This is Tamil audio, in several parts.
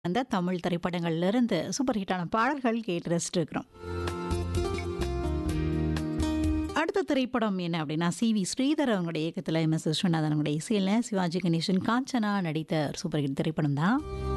அந்த தமிழ் திரைப்படங்கள்ல இருந்து சூப்பர் ஹிட்டான பாடல்கள் கேட்டு ரசிச்சுட்டு இருக்கிறோம் அடுத்த திரைப்படம் என்ன அப்படின்னா சி வி ஸ்ரீதர் அவங்களுடைய இயக்கத்தில் எம் எஸ் விஸ்வநாதன் அவங்களுடைய இசையில் சிவாஜி கணேசன் காஞ்சனா நடித்த சூப்பர் ஹிட் திரைப்படம் தான்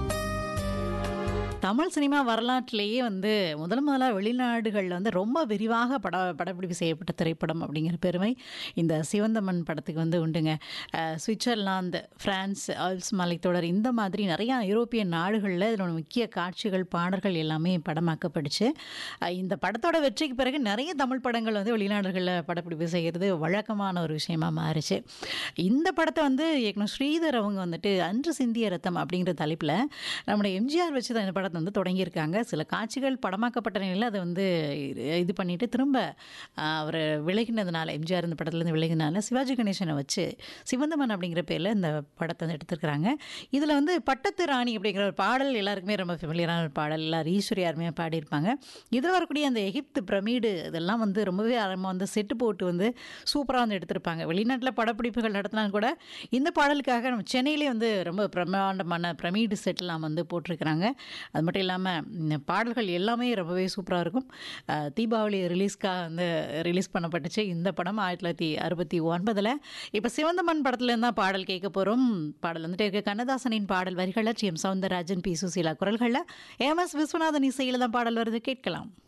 தமிழ் சினிமா வரலாற்றிலேயே வந்து முதல் முதலாக வெளிநாடுகளில் வந்து ரொம்ப விரிவாக பட படப்பிடிப்பு செய்யப்பட்ட திரைப்படம் அப்படிங்கிற பெருமை இந்த சிவந்தமன் படத்துக்கு வந்து உண்டுங்க அஹ் சுவிட்சர்லாந்து பிரான்ஸ் ஆல்ஸ் மலைத்தொடர் இந்த மாதிரி நிறையா ஐரோப்பிய நாடுகளில் இதனோட முக்கிய காட்சிகள் பாடல்கள் எல்லாமே படமாக்கப்பட்டுச்சு அஹ் இந்த படத்தோட வெற்றிக்கு பிறகு நிறைய தமிழ் படங்கள் வந்து வெளிநாடுகளில் படப்பிடிப்பு செய்கிறது வழக்கமான ஒரு விஷயமா மாறுச்சு இந்த படத்தை வந்து இயக்குனர் ஸ்ரீதர் அவங்க வந்துட்டு அன்று சிந்திய ரத்தம் அப்படிங்கிற தலைப்பில் நம்முடைய எம்ஜிஆர் வச்சு தான் இந்த படத்தை வந்து தொடங்கியிருக்காங்க சில காட்சிகள் படமாக்கப்பட்ட நிலையில் அதை வந்து இது பண்ணிட்டு திரும்ப அவர் விலகினதுனால எம்ஜிஆர் இந்த படத்துலேருந்து விலகினால சிவாஜி கணேசனை வச்சு சிவந்தமன் அப்படிங்கிற பேரில் இந்த படத்தை வந்து எடுத்திருக்கிறாங்க இதில் வந்து பட்டத்து ராணி அப்படிங்கிற ஒரு பாடல் எல்லாருக்குமே ரொம்ப ஃபெமிலியரான ஒரு பாடல் எல்லாரும் ஈஸ்வரி யாருமே பாடியிருப்பாங்க இதில் வரக்கூடிய அந்த எகிப்து பிரமிடு இதெல்லாம் வந்து ரொம்பவே ஆரம்பமாக வந்து செட்டு போட்டு வந்து சூப்பராக வந்து எடுத்திருப்பாங்க வெளிநாட்டில் படப்பிடிப்புகள் நடத்தினாலும் கூட இந்த பாடலுக்காக நம்ம சென்னையிலே வந்து ரொம்ப பிரம்மாண்டமான பிரமிடு செட்லாம் வந்து போட்டிருக்கிறாங்க அது மட்டும் இல்லாமல் பாடல்கள் எல்லாமே ரொம்பவே சூப்பராக இருக்கும் அஹ் தீபாவளி ரிலீஸ்க்காக வந்து ரிலீஸ் பண்ணப்பட்டுச்சு இந்த படம் ஆயிரத்தி தொள்ளாயிரத்தி அறுபத்தி ஒன்பதில் இப்போ சிவந்தமன் படத்துலேருந்து தான் பாடல் கேட்க போகிறோம் பாடல் வந்துட்டு இருக்க கண்ணதாசனின் பாடல் வரிகளில் T M Soundararajan P Susheela குரல்களில் எம் எஸ் விஸ்வநாதன் இசையில் தான் பாடல் வருது கேட்கலாம்